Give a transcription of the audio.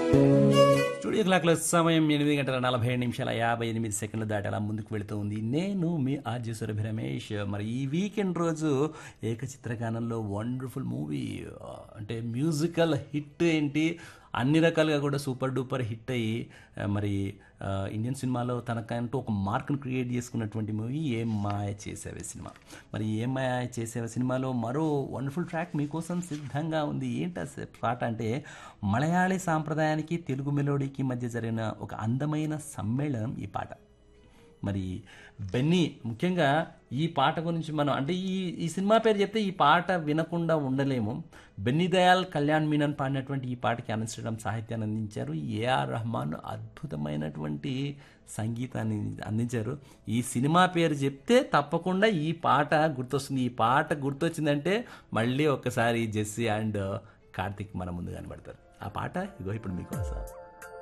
studio క్లాక్లో సమయం ఎనిమిది గంటల నలభై ఏడు నిమిషాల యాభై ఎనిమిది సెకండ్లు దాటి అలా ముందుకు వెళుతూ ఉంది నేను మీ ఆర్జే సురభి రమేష్ మరి ఈ వీకెండ్ రోజు ఏకచిత్రగానంలో వండర్ఫుల్ మూవీ అంటే మ్యూజికల్ హిట్ ఏంటి అన్ని రకాలుగా కూడా సూపర్ డూపర్ హిట్ అయ్యి ఆ, మరి ఆ, ఇండియన్ సినిమాలో తనకంటూ ఒక మార్క్ను క్రియేట్ చేసుకున్నటువంటి మూవీ ఏం మాయ చేసేవే సినిమా మరి ఏం మాయ చేసేవే సినిమాలో మరో వండర్ఫుల్ ట్రాక్ మీకోసం సిద్ధంగా ఉంది ఏంటి ఆ పాట అంటే మలయాళీ సాంప్రదాయానికి తెలుగు మెలోడీకి మధ్య జరిగిన ఒక అందమైన సమ్మేళనం ఈ పాట మరి బెన్నీ ముఖ్యంగా ఈ పాట గురించి మనం అంటే ఈ ఈ సినిమా పేరు చెప్తే ఈ పాట వినకుండా ఉండలేము బెన్నీ దయాల్ కళ్యాణ్ మీనన్ పాడినటువంటి ఈ పాటకి అందించడం సాహిత్యాన్ని అందించారు ఏఆర్ రెహమాన్ అద్భుతమైనటువంటి సంగీతాన్ని అందించారు ఈ సినిమా పేరు చెప్తే తప్పకుండా ఈ పాట గుర్తొస్తుంది ఈ పాట గుర్తొచ్చిందంటే మళ్ళీ ఒక్కసారి జెస్సీ అండ్ కార్తిక్ మన ముందు కనబడతారు ఆ పాట ఇగో ఇప్పుడు మీకోసం